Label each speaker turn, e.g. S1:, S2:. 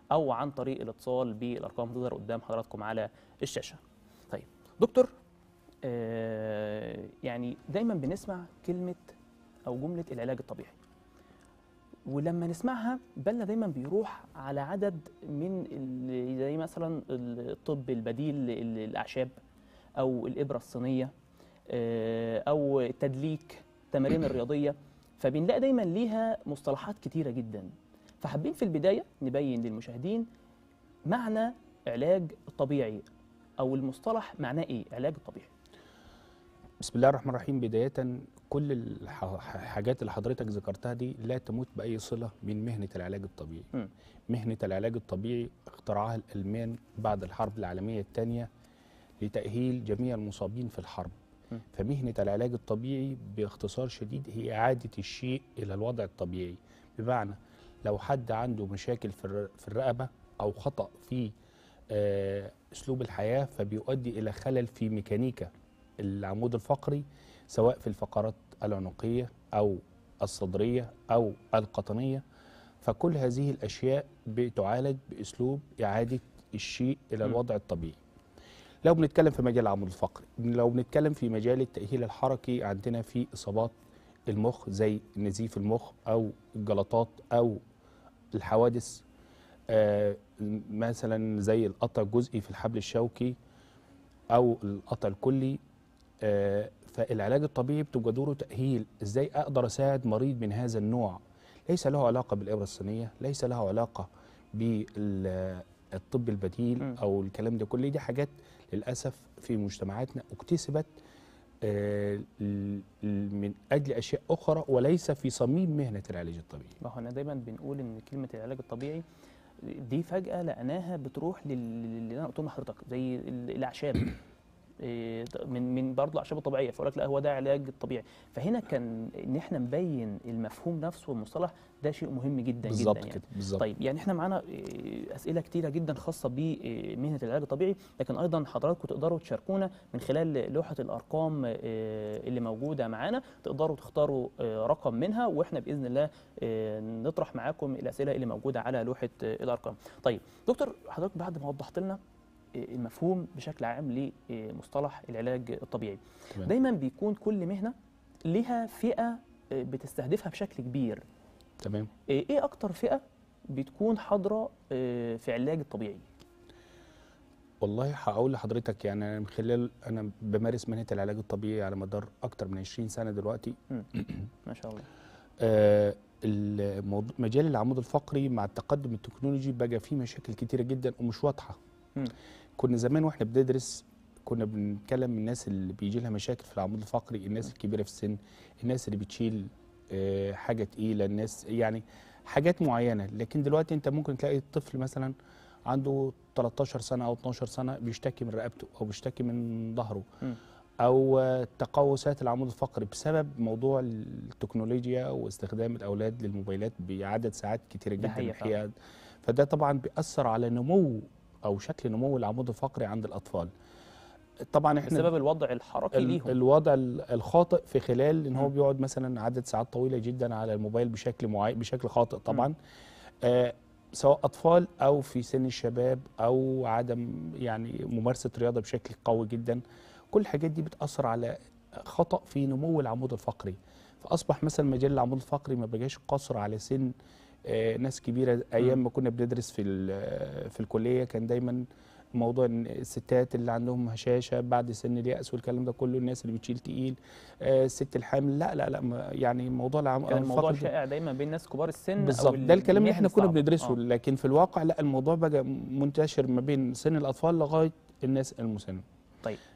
S1: او عن طريق الاتصال بالارقام اللي تظهر قدام حضراتكم على الشاشه. طيب دكتور آه يعني دايما بنسمع كلمه او جمله العلاج الطبيعي. ولما نسمعها بالنا دايما بيروح على عدد من ال- زي مثلا الطب البديل للاعشاب او الابره الصينيه آه، او التدليك التمارين الرياضيه فبنلاقي دايما ليها مصطلحات كتيره جدا فحابين في البدايه نبين للمشاهدين معنى علاج الطبيعي او المصطلح معناه ايه علاج الطبيعي
S2: بسم الله الرحمن الرحيم بداية كل الح- الحاجات اللي حضرتك ذكرتها دي لا تموت بأي صلة من مهنة العلاج الطبيعي
S1: مم.
S2: مهنة العلاج الطبيعي اخترعها الألمان بعد الحرب العالمية الثانية لتأهيل جميع المصابين في الحرب
S1: مم.
S2: فمهنة العلاج الطبيعي باختصار شديد هي إعادة الشيء إلى الوضع الطبيعي بمعنى لو حد عنده مشاكل في الر- في الرقبة أو خطأ في آه، أسلوب الحياة فبيؤدي إلى خلل في ميكانيكا العمود الفقري سواء في الفقرات العنقية أو الصدرية أو القطنية فكل هذه الأشياء بتعالج بأسلوب إعادة الشيء إلى
S1: م.
S2: الوضع الطبيعي لو بنتكلم في مجال العمود الفقري لو بنتكلم في مجال التأهيل الحركي عندنا في إصابات المخ زي نزيف المخ أو الجلطات أو الحوادث آه، مثلا زي القطع الجزئي في الحبل الشوكي او القطع الكلي آه، فالعلاج الطبيعي بتبقى دوره تاهيل ازاي اقدر اساعد مريض من هذا النوع ليس له علاقه بالابره الصينيه ليس له علاقه بالطب البديل
S1: مم.
S2: او الكلام ده كله دي حاجات للاسف في مجتمعاتنا اكتسبت آه، ل- ل- من اجل اشياء اخرى وليس في صميم مهنه العلاج الطبيعي
S1: ما هو احنا دايما بنقول ان كلمه العلاج الطبيعي دي فجاه لقيناها بتروح لل- اللي انا قلته لحضرتك زي ال- الاعشاب إيه، من من برضه الاعشاب الطبيعيه فيقول لك لا هو ده علاج الطبيعي فهنا كان ان احنا نبين المفهوم نفسه والمصطلح ده شيء مهم جدا
S2: بالظبط
S1: جدا يعني.
S2: كده بالظبط
S1: طيب يعني احنا معانا إيه، اسئله كتيره جدا خاصه بمهنه العلاج الطبيعي لكن ايضا حضراتكم تقدروا تشاركونا من خلال لوحه الارقام إيه، اللي موجوده معانا تقدروا تختاروا إيه، رقم منها واحنا باذن الله إيه، نطرح معاكم الاسئله اللي موجوده على لوحه إيه، الارقام طيب دكتور حضرتك بعد ما وضحت لنا إيه، المفهوم بشكل عام لمصطلح العلاج الطبيعي
S2: تمام.
S1: دايما بيكون كل مهنه لها فئه إيه، بتستهدفها بشكل كبير
S2: تمام
S1: ايه إيه اكتر فئه بتكون حاضره آه، في علاج الطبيعي
S2: والله هقول لحضرتك يعني أنا من خلال انا بمارس مهنه العلاج الطبيعي على مدار اكتر من 20 سنه دلوقتي
S1: ما شاء الله
S2: آه الموضوع مجال العمود الفقري مع التقدم التكنولوجي بقى فيه مشاكل كتيره جدا ومش واضحه
S1: مم.
S2: كنا زمان واحنا بندرس كنا بنتكلم من الناس اللي بيجي لها مشاكل في العمود الفقري الناس الكبيره في السن الناس اللي بتشيل آه حاجه تقيله الناس يعني حاجات معينه لكن دلوقتي انت ممكن تلاقي الطفل مثلا عنده 13 سنه او 12 سنه بيشتكي من رقبته او بيشتكي من ظهره
S1: مم.
S2: او آه، تقوسات العمود الفقري بسبب موضوع التكنولوجيا واستخدام الاولاد للموبايلات بعدد ساعات كتيره
S1: ده
S2: جدا
S1: حقيقة
S2: الحقيقه فده طبعا بيأثر على نمو او شكل نمو العمود الفقري عند الاطفال طبعا احنا
S1: بسبب الوضع الحركي
S2: ال-
S1: ليهم
S2: الوضع ال- الخاطئ في خلال ان هو
S1: مم.
S2: بيقعد مثلا عدد ساعات طويله جدا على الموبايل بشكل معين بشكل خاطئ طبعا آه سواء اطفال او في سن الشباب او عدم يعني ممارسه رياضه بشكل قوي جدا كل الحاجات دي بتاثر على خطا في نمو العمود الفقري فاصبح مثلا مجال العمود الفقري ما بقاش قاصر على سن آه ناس كبيره ايام ما كنا بندرس في ال- في الكليه كان دايما موضوع إن الستات اللي عندهم هشاشه بعد سن اليأس والكلام ده كله الناس اللي بتشيل تقيل آه الست الحامل لا لا لا ما- يعني موضوع العم
S1: كان الموضوع
S2: الفقر ده-
S1: شائع دايما بين ناس كبار السن أو
S2: بالظبط ده الكلام اللي
S1: المهن
S2: احنا كنا
S1: الصعبة.
S2: بندرسه
S1: آه.
S2: لكن في الواقع لا الموضوع بقى منتشر ما بين سن الاطفال لغايه الناس المسنه
S1: طيب